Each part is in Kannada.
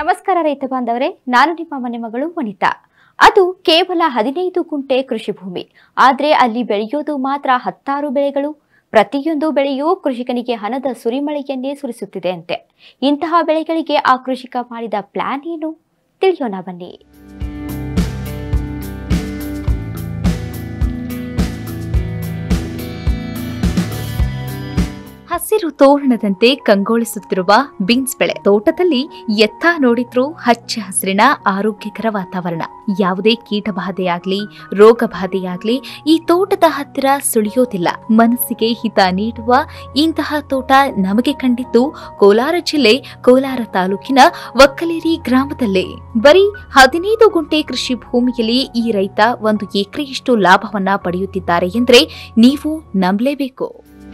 ನಮಸ್ಕಾರ ರೈತ ಬಾಂಧವರೇ ನಾನು ನಿಮ್ಮ ಮನೆ ಮಗಳು ವನಿತಾ ಅದು ಕೇವಲ ಹದಿನೈದು ಗುಂಟೆ ಕೃಷಿ ಭೂಮಿ ಆದ್ರೆ ಅಲ್ಲಿ ಬೆಳೆಯೋದು ಮಾತ್ರ ಹತ್ತಾರು ಬೆಳೆಗಳು ಪ್ರತಿಯೊಂದು ಬೆಳೆಯೂ ಕೃಷಿಕನಿಗೆ ಹಣದ ಸುರಿಮಳೆಯನ್ನೇ ಸುರಿಸುತ್ತಿದೆ ಅಂತೆ ಇಂತಹ ಬೆಳೆಗಳಿಗೆ ಆ ಕೃಷಿಕ ಮಾಡಿದ ಪ್ಲಾನ್ ಏನು ತಿಳಿಯೋಣ ಬನ್ನಿ ಹಸಿರು ತೋರಣದಂತೆ ಕಂಗೊಳಿಸುತ್ತಿರುವ ಬೀನ್ಸ್ ಬೆಳೆ ತೋಟದಲ್ಲಿ ಎತ್ತ ನೋಡಿದ್ರೂ ಹಚ್ಚ ಹಸಿರಿನ ಆರೋಗ್ಯಕರ ವಾತಾವರಣ ಯಾವುದೇ ಕೀಟಬಾಧೆಯಾಗ್ಲಿ ರೋಗ ಬಾಧೆಯಾಗ್ಲಿ ಈ ತೋಟದ ಹತ್ತಿರ ಸುಳಿಯೋದಿಲ್ಲ ಮನಸ್ಸಿಗೆ ಹಿತ ನೀಡುವ ಇಂತಹ ತೋಟ ನಮಗೆ ಕಂಡಿದ್ದು ಕೋಲಾರ ಜಿಲ್ಲೆ ಕೋಲಾರ ತಾಲೂಕಿನ ಒಕ್ಕಲೇರಿ ಗ್ರಾಮದಲ್ಲೇ ಬರೀ ಹದಿನೈದು ಗುಂಟೆ ಕೃಷಿ ಭೂಮಿಯಲ್ಲಿ ಈ ರೈತ ಒಂದು ಎಕರೆಯಷ್ಟು ಲಾಭವನ್ನ ಪಡೆಯುತ್ತಿದ್ದಾರೆ ಎಂದ್ರೆ ನೀವು ನಂಬಲೇಬೇಕು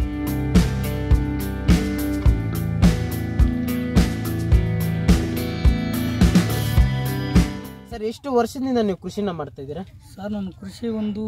ಸರ್ ಎಷ್ಟು ವರ್ಷದಿಂದ ನೀವು ಕೃಷಿನ ಮಾಡ್ತಾ ಇದ್ದೀರಾ ಸರ್ ನಾನು ಕೃಷಿ ಒಂದು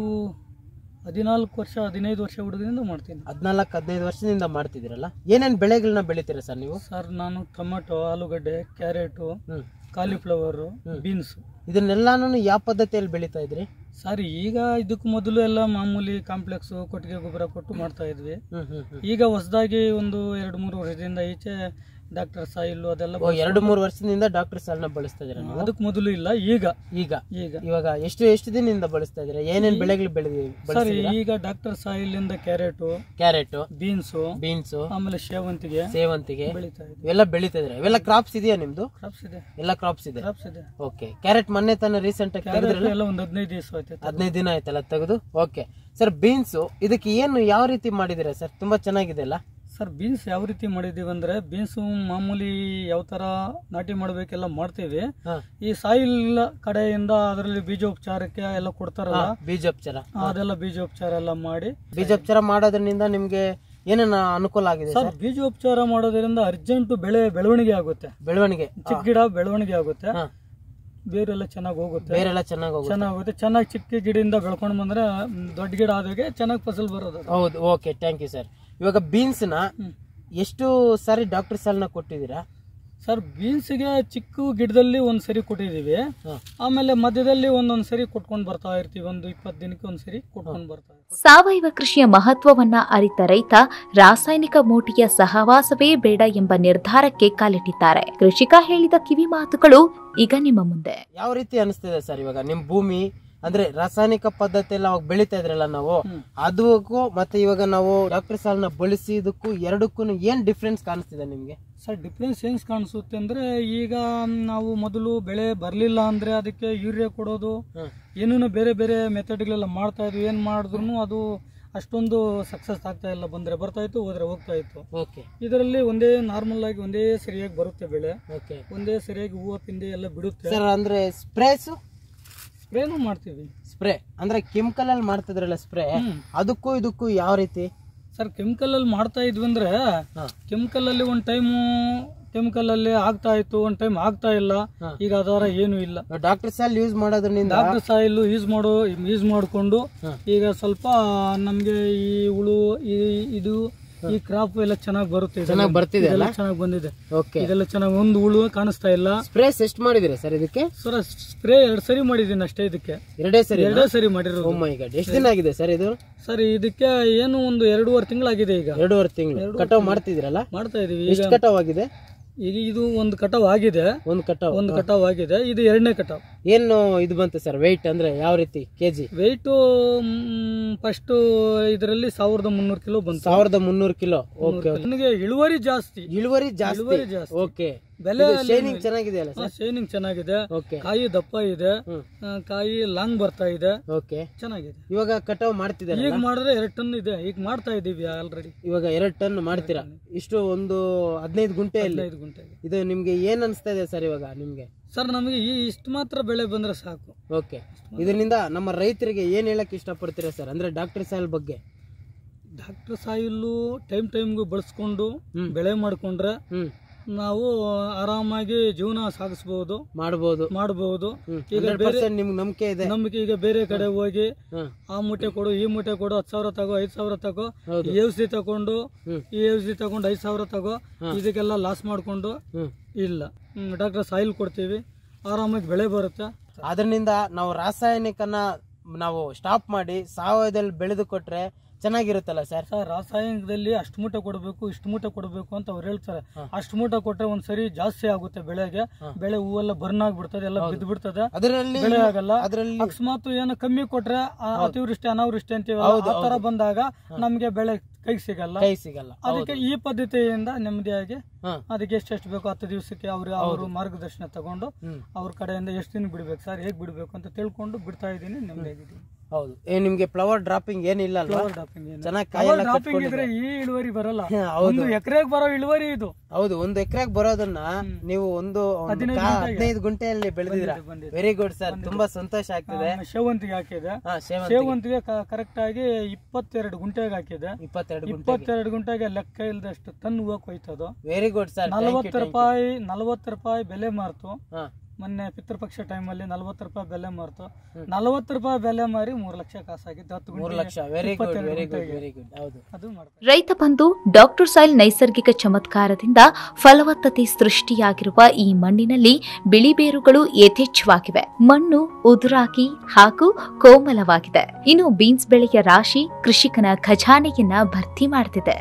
ಹದಿನಾಲ್ಕು ವರ್ಷ ಹದಿನೈದು ವರ್ಷ ಹುಡುಗದಿಂದ ಮಾಡ್ತೀನಿ ಹದಿನಾಲ್ಕು ಹದಿನೈದು ವರ್ಷದಿಂದ ಮಾಡ್ತಿದ್ದೀರಲ್ಲ ಏನೇನು ಬೆಳೆಗಳನ್ನ ಬೆಳಿತೀರಾ ಸರ್ ನೀವು ಸರ್ ನಾನು ಟೊಮೆಟೊ ಆಲೂಗಡ್ಡೆ carrot hmm cauliflower hmm. Beans ಇದನ್ನೆಲ್ಲಾನು ಯಾವ ಪದ್ಧತಿಯಲ್ಲಿ ಬೆಳೀತಾ ಇದ್ರಿ ಸರ್ ಈಗ ಇದಕ್ಕೂ ಮೊದಲು ಎಲ್ಲ ಮಾಮೂಲಿ ಕಾಂಪ್ಲೆಕ್ಸು ಕೊಟ್ಟಿಗೆ ಗೊಬ್ಬರ ಕೊಟ್ಟು ಮಾಡ್ತಾ ಇದ್ವಿ ಹ್ಮ್ ಹ್ಮ್ ಹ್ಮ್ ಈಗ ಹೊಸದಾಗಿ ಒಂದು ಎರಡು ಮೂರು ವರ್ಷದಿಂದ ಈಚೆ ಡಾಕ್ಟರ್ ಸಾಯಿಲ್ ಅದೆಲ್ಲ ಓ ಎರಡು ಮೂರು ವರ್ಷದಿಂದ ಡಾಕ್ಟರ್ ಸಾಲ್ನ ಬಳಸ್ತಾ ಇದ್ದೀರಾ ನೀವು ಅದಕ್ಕೆ ಮೊದಲು ಇಲ್ಲ ಈಗ ಈಗ ಈಗ ಇವಾಗ ಎಷ್ಟು ಎಷ್ಟು ದಿನದಿಂದ ಬಳಸ್ತಾ ಇದ್ದೀರಾ ಏನೇನ್ ಬೆಳೆಗಳು ಬೆಳೆದಿ ಸರ್ ಬಳಸಿದ್ದೀರಾ ಈಗ ಡಾಕ್ಟರ್ ಸಾಯಿಲ್ ಇಂದ ಕ್ಯಾರೆಟು ಕ್ಯಾರೆಟ್ ಬೀನ್ಸು ಬೀನ್ಸ್ ಆಮೇಲೆ ಸೇವಂತಿಗೆ ಸೇವಂತಿಗೆ ಬೆಳೀತಾ ಇದ್ವಿ ಇವೆಲ್ಲ ಬೆಳೀತಾ ಇದ್ದೀರಾ ಇವೆಲ್ಲ ಕ್ರಾಪ್ಸ್ ಇದೆಯಾ ನಿಮ್ದು ಕ್ರಾಪ್ಸ್ ಇದೆ ಎಲ್ಲ ಕ್ರಾಪ್ಸ್ ಇದೆ ಕ್ರಾಪ್ಸ್ ಇದೆ ಓಕೆ ಕ್ಯಾರೆಟ್ ಮೊನ್ನೆ ತಾನೇ ರೀಸೆಂಟ್ ಆಗಿ ಕ್ಯಾರೆಟ್ ತೆಗೆದ್ರಲ್ಲ ಎಲ್ಲ ಒಂದು ಹದಿನೈದು ದಿವಸ ಆಯ್ತು ಹದಿನೈದು ದಿನ ಆಯ್ತಲ್ಲ ತೆಗೆದು ಓಕೆ ಸರ್ ಬೀನ್ಸ್ ಇದಕ್ಕೆ ಏನು ಯಾವ ರೀತಿ ಮಾಡಿದಿರಾ ಸರ್ ತುಂಬಾ ಚೆನ್ನಾಗಿದೆ ಅಲ್ಲ ಸರ್ ಬೀನ್ಸ್ ಯಾವ ರೀತಿ ಮಾಡಿದೀವಿ ಅಂದ್ರೆ ಬೀನ್ಸ್ ಮಾಮೂಲಿ ಯಾವ ತರ ನಾಟಿ ಮಾಡ್ಬೇಕೆಲ್ಲ ಮಾಡ್ತೀವಿ ಹಾ. ಈ ಸಾಯಿಲ್ ಕಡೆಯಿಂದ ಅದರಲ್ಲಿ ಬೀಜೋಪಚಾರಕ್ಕೆ ಎಲ್ಲ ಕೊಡ್ತಾರಲ್ಲ ಬೀಜೋಪಚಾರ ಅದೆಲ್ಲ ಬೀಜೋಪಚಾರ ಎಲ್ಲ ಮಾಡಿ ಬೀಜೋಪಚಾರ ಮಾಡೋದ್ರಿಂದ ನಿಮ್ಗೆ ಏನೇನ ಅನುಕೂಲ ಆಗಿದೆ ಸರ್ ಸರ್ ಬೀಜೋಪಚಾರ ಮಾಡೋದ್ರಿಂದ ಅರ್ಜೆಂಟ್ ಬೆಳೆ ಬೆಳವಣಿಗೆ ಆಗುತ್ತೆ ಬೆಳವಣಿಗೆ ಚಿಕ್ಕ ಗಿಡ ಬೆಳವಣಿಗೆ ಆಗುತ್ತೆ ಹಾ. ಬೇರೆಲ್ಲ ಚೆನ್ನಾಗಿ ಹೋಗುತ್ತೆ ಬೇರೆಲ್ಲ ಚೆನ್ನಾಗಿ ಹೋಗುತ್ತೆ ಚೆನ್ನಾಗುತ್ತೆ ಚೆನ್ನಾಗಿ ಚಿಕ್ಕ ಗಿಡದಿಂದ ಬೆಳ್ಕೊಂಡು ಬಂದ್ರೆ ಮ್, ದೊಡ್ಡ ಗಿಡ ಆದಾಗೆ ಚೆನ್ನಾಗಿ ಫಸಲ್ ಬರೋದು ಅದು. ಹೌದು ಓಕೆ ಥ್ಯಾಂಕ್ ಯು ಸರ್ ಇವಾಗ ಬೀನ್ಸ್ ನ ಹ್ಮ್. ಎಷ್ಟು ಸಾರಿ ಡಾಕ್ಟರ್ ಸಾಲ್ನ ಕೊಟ್ಟಿದ್ದೀರಾ ಸರ್ ಬೀನ್ಸ್ಗೆ ಚಿಕ್ಕ ಗಿಡದಲ್ಲಿ ಒಂದ್ ಸರಿ ಕೊಟ್ಟಿದೀವಿ ಹಾ. ಆಮೇಲೆ ಮಧ್ಯದಲ್ಲಿ ಒಂದೊಂದ್ ಸರಿ ಕೊಟ್ಕೊಂಡ್ ಬರ್ತಾ ಇರ್ತೀವಿ ಒಂದು ಇಪ್ಪತ್ತು ದಿನಕ್ಕೆ ಒಂದ್ ಸರಿ ಕೊಟ್ಕೊಂಡ್ ಬರ್ತಾ ಇರ್ತೀವಿ ಸಾವಯವ ಕೃಷಿಯ ಮಹತ್ವವನ್ನ ಅರಿತ ರೈತ ರಾಸಾಯನಿಕ ಮೋಟಿಯ ಸಹವಾಸವೇ ಬೇಡ ಎಂಬ ನಿರ್ಧಾರಕ್ಕೆ ಕಾಲಿಟ್ಟಿದ್ದಾರೆ ಕೃಷಿಕ ಹೇಳಿದ ಕಿವಿ ಮಾತುಗಳು ಈಗ ನಿಮ್ಮ ಮುಂದೆ ಯಾವ ರೀತಿ ಅನಿಸ್ತಿದೆ ಸರ್ ಇವಾಗ ನಿಮ್ ಭೂಮಿ ಅಂದ್ರೆ ರಾಸಾಯನಿಕ ಪದ್ಧತಿ ಎಲ್ಲ ಅವಾಗ ಬೆಳಿತಾ ಇದ್ರಲ್ಲ ನಾವು ಹ್ಮ್. ಅದಕ್ಕೂ ಮತ್ತೆ ಇವಾಗ ನಾವು ಡಾಕ್ಟರ್ ಸಾಲ್ನ ಬಳಸಿದಕ್ಕೂ ಎರಡಕ್ಕೂ ಏನ್ ಡಿಫ್ರೆನ್ಸ್ ಕಾಣಿಸ್ತಿದೆ ನಿಮ್ಗೆ ಸರ್ ಡಿಫ್ರೆನ್ಸ್ ಹೆಂಗ್ ಕಾಣಿಸುತ್ತೆ ಅಂದ್ರೆ ಈಗ ನಾವು ಮೊದಲು ಬೆಳೆ ಬರ್ಲಿಲ್ಲ ಅಂದ್ರೆ ಅದಕ್ಕೆ ಯೂರಿಯಾ ಕೊಡೋದು ಹ್ಮ್. ಏನೇನೋ ಬೇರೆ ಬೇರೆ ಮೆಥಡ್ಗಳೆಲ್ಲ ಮಾಡ್ತಾ ಇದ್ವಿ ಏನ್ ಮಾಡಿದ್ರು ಅದು ಅಷ್ಟೊಂದು ಸಕ್ಸಸ್ ಆಗ್ತಾ ಇಲ್ಲ ಬಂದ್ರೆ ಬರ್ತಾ ಇತ್ತು ಹೋದ್ರೆ ಹೋಗ್ತಾ ಇತ್ತು ಓಕೆ ಇದರಲ್ಲಿ ಒಂದೇ ನಾರ್ಮಲ್ ಆಗಿ ಒಂದೇ ಸರಿಯಾಗಿ ಬರುತ್ತೆ ಬೆಳೆ ಓಕೆ ಒಂದೇ ಸರಿಯಾಗಿ ಹೂವು ಪಿಂದೆ ಎಲ್ಲ ಬಿಡುತ್ತೆ ಸರ್ ಅಂದ್ರೆ ಸ್ಪ್ರೇಸ್ ಸ್ಪ್ರೇನು ಮಾಡ್ತೀವಿ ಸ್ಪ್ರೇ ಅಂದ್ರೆ ಕೆಮಿಕಲ್ ಅಲ್ಲಿ ಮಾಡ್ತಿದ್ರಲ್ಲ ಸ್ಪ್ರೇ ಹ್ಮ್. ಅದಕ್ಕೂ ಇದಕ್ಕೂ ಯಾವ ರೀತಿ ಸರ್ ಕೆಮಿಕಲ್ ಅಲ್ಲಿ ಮಾಡ್ತಾ ಇದ್ವಿ ಅಂದ್ರೆ ಹಾ. ಕೆಮಿಕಲ್ ಅಲ್ಲಿ ಒಂದ್ ಟೈಮು ಕೆಮಿಕಲ್ ಅಲ್ಲಿ ಆಗ್ತಾ ಇತ್ತು ಒಂದ್ ಟೈಮ್ ಆಗ್ತಾ ಇಲ್ಲ ಹಾ. ಈಗ ಅದರ ಏನು ಇಲ್ಲ ಡಾಕ್ಟರ್ ಸಾಲ್ ಯೂಸ್ ಮಾಡೋದ್ರಿಂದ ಡಾಕ್ಟರ್ ಸಾಯಿಲ್ ಯೂಸ್ ಮಾಡೋ ಯೂಸ್ ಮಾಡಿಕೊಂಡು ಹಾ. ಈಗ ಸ್ವಲ್ಪ ನಮ್ಗೆ ಈ ಹುಳು ಈ ಇದು ಈ ಕ್ರಾಪ್ ಎಲ್ಲ ಚೆನ್ನಾಗಿ ಬರುತ್ತೆ ಇದೆಲ್ಲ. ಚೆನ್ನಾಗಿ ಬರ್ತಿದೆ ಅಲ್ಲ ಇದೆಲ್ಲ ಚೆನ್ನಾಗಿ ಬಂದಿದೆ ಓಕೆ ಇದೆಲ್ಲ ಚೆನ್ನಾಗಿ ಒಂದು ಹುಳು ಕಾಣಿಸ್ತಾ ಇಲ್ಲ ಸ್ಪ್ರೇಸ್ ಎಷ್ಟು ಮಾಡಿದಿರಾ ಸರ್ ಇದಕ್ಕೆ ಸರ್ ಸ್ಪ್ರೇ ಎರಡ್ ಸರಿ ಮಾಡಿದ್ದೀನಿ ಅಷ್ಟೇ ಇದಕ್ಕೆ ಎರಡೇ ಸರಿ ಎರಡೇ ಸರಿ ಮಾಡಿರೋದು ಓ ಮೈ ಗಾಡ್ ಎಷ್ಟು ದಿನ ಆಗಿದೆ ಸರ್ ಇದು ಸರ್ ಇದಕ್ಕೆ ಏನು ಒಂದು ಎರಡೂವರೆ ತಿಂಗಳಾಗಿದೆ ಈಗ ಎರಡೂವರೆ ತಿಂಗಳು ಕಟಾವ್ ಮಾಡ್ತಿದ್ದೀರಲ್ಲ ಮಾಡ್ತಾ ಇದೀವಿ ಈಗ ಎಷ್ಟು ಕಟಾವ್ ಆಗಿದೆ ಈಗ ಇದು ಒಂದು ಕಟಾವ್ ಆಗಿದೆ ಒಂದು ಕಟಾವ್ ಒಂದು ಕಟಾವ್ ಆಗಿದೆ ಇದು ಎರಡನೇ ಕಟಾವ್ ಏನು ಇದು ಬಂತು ಸರ್ ವೆಯ್ಟ್ ಅಂದ್ರೆ ಯಾವ ರೀತಿ ಕೆಜಿ ವೆಯ್ಟು ಫಸ್ಟ್ ಇದರಲ್ಲಿ ಸಾವಿರದ ಮುನ್ನೂರು ಕಿಲೋ ಬಂತು ಸಾವಿರದ ಮುನ್ನೂರು ಕಿಲೋ ಓಕೆ ನನಗೆ ಇಳುವರಿ ಜಾಸ್ತಿ ಇಳುವರಿ ಜಾಸ್ತಿ ಇಳುವರಿ ಜಾಸ್ತಿ ಓಕೆ ಬೆಲೆ ಶೈನಿಂಗ್ ಚೆನ್ನಾಗಿದೆ ಅಲ್ಲ ಸರ್ ಶೈನಿಂಗ್ ಚೆನ್ನಾಗಿದೆ ಓಕೆ ಕಾಯಿ ದಪ್ಪ ಇದೆ ಹ್ಮ್ ಆ, ಕಾಯಿ ಲಾಂಗ್ ಬರ್ತಾ ಇದೆ ಓಕೆ ಚೆನ್ನಾಗಿದೆ ಇವಾಗ ಕಟಾವ್ ಮಾಡ್ತಿದ್ದಾರೆ ಈಗ ಮಾಡಿದ್ರೆ ಎರಡು ಟನ್ ಇದೆ ಈಗ ಮಾಡ್ತಾ ಇದೀವಿ ಆಲ್ರೆಡಿ ಇವಾಗ ಎರಡ್ ಟನ್ ಮಾಡ್ತೀರಾ ಇಷ್ಟು ಒಂದು ಹದಿನೈದು ಗುಂಟೆಯಲ್ಲಿ ಐದು ಗುಂಟೆಗೆ ಇದು ನಿಮ್ಗೆ ಏನ್ ಅನಿಸ್ತಾ ಇದೆ ಸರ್ ಇವಾಗ ನಿಮ್ಗೆ ಸರ್ ನಮಗೆ ಈ ಇಷ್ಟು ಮಾತ್ರ ಬೆಳೆ ಬಂದ್ರೆ ಸಾಕು ಓಕೆ ಇದರಿಂದ ನಮ್ಮ ರೈತರಿಗೆ ಏನ್ ಹೇಳಕ್ ಇಷ್ಟಪಡ್ತೀರಾ ಸರ್ ಅಂದ್ರೆ ಡಾಕ್ಟರ್ ಸಾಲ್ ಬಗ್ಗೆ ಡಾಕ್ಟರ್ ಸಾಯಿಲ್ಲು ಟೈಮ್ ಟೈಮ್ಗೂ ಬಳಸ್ಕೊಂಡು ಹ್ಮ್. ಬೆಳೆ ಮಾಡ್ಕೊಂಡ್ರೆ ಹ್ಮ್ ನಾವು ಆರಾಮಾಗಿ ಜೀವನ ಸಾಗಿಸಬಹುದು ಮಾಡಬಹುದು ಮಾಡಬಹುದು ಈಗ ಹಂಡ್ರೆಡ್ ಬೇರೆ ಪರ್ಸೆಂಟ್ ನಿಮ್ಗೆ ನಂಬಿಕೆ ಇದೆ ನಮ್ಗೆ ಈಗ ಬೇರೆ ಕಡೆ ಹೋಗಿ ಹ್ಮ್. ಆ ಮೂಟೆ ಕೊಡು ಈ ಮೂಟೆ ಕೊಡು ಹತ್ತು ಸಾವಿರ ತಗೋ ಐದು ಸಾವಿರ ತಗೋ ಹೌದು. ಈ ಔಷಧಿ ತಗೊಂಡು ಹ್ಮ್. ಈ ಔಷಧಿ ತಗೊಂಡು ಐದು ಸಾವಿರ ತಗೋ ಇದಕ್ಕೆಲ್ಲ ಲಾಸ್ ಮಾಡ್ಕೊಂಡು ಹ್ಮ್ ಇಲ್ಲ ಡಾಕ್ಟರ್ ಸಾಯಿಲ್ ಕೊಡ್ತೀವಿ ಆರಾಮಾಗಿ ಬೆಳೆ ಬರುತ್ತೆ ಅದರಿಂದ ನಾವು ರಾಸಾಯನಿಕನ ನಾವು ಸ್ಟಾಪ್ ಮಾಡಿ ಸಾವಯವದಲ್ಲಿ ಬೆಳೆದು ಕೊಟ್ರೆ ಚೆನ್ನಾಗಿರುತ್ತಲ್ಲ ಸರ್ ಸರ್ ರಾಸಾಯನಿಕದಲ್ಲಿ ಅಷ್ಟು ಮೂಟೆ ಕೊಡಬೇಕು ಇಷ್ಟು ಮೂಟೆ ಕೊಡಬೇಕು ಅಂತ ಅವ್ರು ಹೇಳ್ತಾರೆ ಅಷ್ಟು ಮೂಟೆ ಕೊಟ್ರೆ ಒಂದ್ಸರಿ ಜಾಸ್ತಿ ಆಗುತ್ತೆ ಬೆಳೆಗೆ ಬೆಳೆ ಹೂವೆಲ್ಲ ಬರ್ನ್ ಆಗ್ಬಿಡ್ತದೆ ಎಲ್ಲ ಬಿದ್ದು ಬಿಡ್ತದೆ ಅದರಲ್ಲಿ ಬೆಳೆ ಆಗಲ್ಲ ಅದರಲ್ಲಿ ಅಕಸ್ಮಾತ್ ಏನು ಕಮ್ಮಿ ಕೊಟ್ರೆ ಆ ಅತಿವೃಷ್ಟಿ ಅನಾವೃಷ್ಟಿ ಅಂತೀವಿ ಆ ತರ ಬಂದಾಗ ನಮ್ಗೆ ಬೆಳೆ ಕೈ ಸಿಗಲ್ಲ ಕೈ ಸಿಗಲ್ಲ ಅದಕ್ಕೆ ಈ ಪದ್ಧತಿಯಿಂದ ನೆಮ್ಮದಿಯಾಗಿ ಹ್ಮ್. ಅದಕ್ಕೆ ಎಷ್ಟೆಷ್ಟು ಬೇಕೋ ಹತ್ತು ದಿವಸಕ್ಕೆ ಅವ್ರ ಅವರು ಮಾರ್ಗದರ್ಶನ ತಗೊಂಡು ಹ್ಮ್. ಅವ್ರ ಕಡೆಯಿಂದ ಎಷ್ಟು ದಿನ ಬಿಡ್ಬೇಕು ಸರ್ ಹೇಗ್ ಬಿಡ್ಬೇಕು ಅಂತ ತಿಳ್ಕೊಂಡು ಬಿಡ್ತಾ ಇದ್ದೀನಿ ನೆಮ್ಮದಿಯಾಗಿದ್ದೀನಿ ಹೌದು ಏ ನಿಮ್ಗೆ ಫ್ಲವರ್ ಡ್ರಾಪಿಂಗ್ ಏನಿಲ್ಲ ಅಲ್ವಾ ಫ್ಲವರ್ ಡ್ರಾಪಿಂಗ್ ಚೆನ್ನಾಗಿ ಕಾಯೆಲ್ಲ ಡ್ರಾಪಿಂಗ್ ಇದ್ರೆ ಈ ಇಳುವರಿ ಬರಲ್ಲ ಹೌದು. ಒಂದು ಎಕರೆಗೆ ಬರೋ ಇಳುವರಿ ಇದು ಹೌದು ಒಂದು ಎಕರೆಗೆ ಬರೋದನ್ನ ನೀವು ಒಂದು ಒಂದು ಹದಿನೈದು ಕಾ- ಗುಂಟೆಗೆ. ಹದಿನೈದು ಗುಂಟೆಯಲ್ಲಿ ಬೆಳೆದಿದ್ದೀರಾ ಬಂದಿದೆ. ವೆರಿ ಗುಡ್ ಸರ್ ತುಂಬಾ ಸಂತೋಷ ಆಗ್ತಿದೆ ಆ, ಸೇವಂತಿಗೆ ಹಾಕಿದೆ ಹಾ ಸೇವಂತಿಗೆ ಸೇವಂತಿಗೆ ಕರೆಕ್ಟ್ ಆಗಿ ಇಪ್ಪತ್ತೆರಡು ಗುಂಟೆಗೆ ಹಾಕಿದೆ ಇಪ್ಪತ್ತೆರಡು ಗುಂಟೆ ಇಪ್ಪತ್ತೆರಡು ಗುಂಟೆಗೆ ಲೆಕ್ಕ ಇಲ್ದಷ್ಟು ಟನ್ ಹೂವು ಕೊಯ್ತದು ವೆರಿ ಗುಡ್ ಸರ್ ನಲವತ್ತು ರೂಪಾಯಿ ನಲವತ್ತು ರೂಪಾಯಿ ಬೆಲೆ ಮಾರ್ತು ಹಾ ಮೊನ್ನೆ ಪಿತೃಪಕ್ಷ ಟೈಮಲ್ಲಿ ನಲವತ್ತು ರೂಪಾಯಿ ಬೆಲೆ ಮಾರ್ತು ನಲವತ್ತು ರೂಪಾಯಿ ಬೆಲೆ ಮಾರಿ ಮೂರು ಲಕ್ಷ ಕಾಸಾಗಿತ್ತು ಹತ್ತು ಮೂರು ಗುಂಟೆಗೆ ಲಕ್ಷ ವೆರಿ ಗುಡ್ ಇಪ್ಪತ್ತೆರಡು ವೆರಿ ಗುಡ್ ಗುಂಟೆಗೆ. ವೆರಿ ಗುಡ್ ಹೌದು ಅದು ಮಾಡ್ತಾರೆ ರೈತ ಬಂಧು ಡಾಕ್ಟರ್ ಸಾಯಿಲ್ ನೈಸರ್ಗಿಕ ಚಮತ್ಕಾರದಿಂದ ಫಲವತ್ತತೆ ಸೃಷ್ಟಿಯಾಗಿರುವ ಈ ಮಣ್ಣಿನಲ್ಲಿ ಬಿಳಿ ಬೇರುಗಳು ಯಥೇಚ್ಛವಾಗಿವೆ ಮಣ್ಣು ಉದುರಾಗಿ ಹಾಗೂ ಕೋಮಲವಾಗಿದೆ ಇನ್ನು ಬೀನ್ಸ್ ಬೆಳೆಯ ರಾಶಿ ಕೃಷಿಕನ ಖಜಾನೆಯನ್ನ ಭರ್ತಿ ಮಾಡ್ತಿದೆ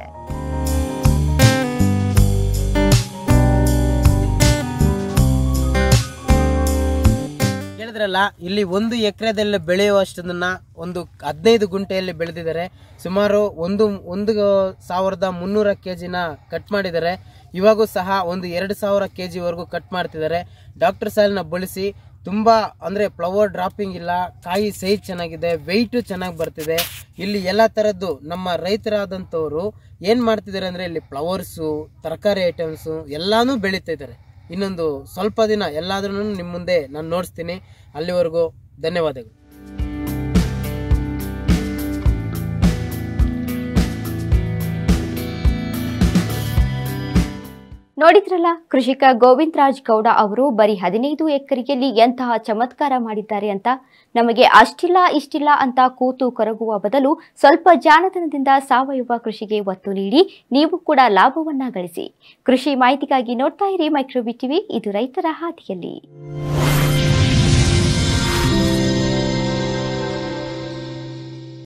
ಹೇಳಿದ್ರಲ್ಲ ಇಲ್ಲಿ ಒಂದು ಎಕರೆದಲ್ಲಿ ಬೆಳೆಯುವಷ್ಟನ್ನ ಒಂದು ಹದಿನೈದು ಗುಂಟೆಯಲ್ಲಿ ಬೆಳೆದಿದ್ದಾರೆ ಸುಮಾರು ಒಂದು ಒಂದು ಸಾವಿರದ ಮುನ್ನೂರ ಕೆಜಿನ ಕಟ್ ಮಾಡಿದ್ದಾರೆ ಇವಾಗೂ ಸಹ ಒಂದು ಎರಡು ಸಾವಿರ ಕೆ ಜಿವರೆಗೂ ಕಟ್ ಮಾಡ್ತಿದ್ದಾರೆ ಡಾಕ್ಟರ್ ಸಾಲ್ನ ಬಳಸಿ ತುಂಬಾ ಅಂದ್ರೆ ಫ್ಲವರ್ ಡ್ರಾಪಿಂಗ್ ಇಲ್ಲ ಕಾಯಿ ಸೈಜ್ ಚೆನ್ನಾಗಿದೆ ವೆಯ್ಟು ಚೆನ್ನಾಗಿ ಬರ್ತಿದೆ ಇಲ್ಲಿ ಎಲ್ಲ ಥರದ್ದು ನಮ್ಮ ರೈತರಾದಂಥವ್ರು ಏನು ಮಾಡ್ತಿದ್ದಾರೆ ಅಂದರೆ ಇಲ್ಲಿ ಫ್ಲವರ್ಸು ತರಕಾರಿ ಐಟಮ್ಸು ಎಲ್ಲಾನು ಬೆಳೀತಾ ಇದ್ದಾರೆ ಇನ್ನೊಂದು ಸ್ವಲ್ಪ ದಿನ ಎಲ್ಲಾದ್ರೂ ನಿಮ್ಮ ಮುಂದೆ ನಾನು ನೋಡಿಸ್ತೀನಿ ಅಲ್ಲಿವರೆಗೂ ಧನ್ಯವಾದಗಳು ನೋಡಿದ್ರಲ್ಲ ಕೃಷಿಕ ಗೋವಿಂದ ರಾಜ್ ಗೌಡ ಅವರು ಬರೀ ಹದಿನೈದು ಎಕರೆಯಲ್ಲಿ ಎಂತಹ ಚಮತ್ಕಾರ ಮಾಡಿದ್ದಾರೆ ಅಂತ ನಮಗೆ ಅಷ್ಟಿಲ್ಲ ಇಷ್ಟಿಲ್ಲ ಅಂತ ಕೂತು ಕರಗುವ ಬದಲು ಸ್ವಲ್ಪ ಜಾಣತನದಿಂದ ಸಾವಯವ ಕೃಷಿಗೆ ಒತ್ತು ನೀಡಿ ನೀವು ಕೂಡ ಲಾಭವನ್ನ ಗಳಿಸಿ ಕೃಷಿ ಮಾಹಿತಿಗಾಗಿ ನೋಡ್ತಾ ಇರಿ ಮೈಕ್ರೋಬಿ ಟಿವಿ ಇದು ರೈತರ ಹಾದಿಯಲ್ಲಿ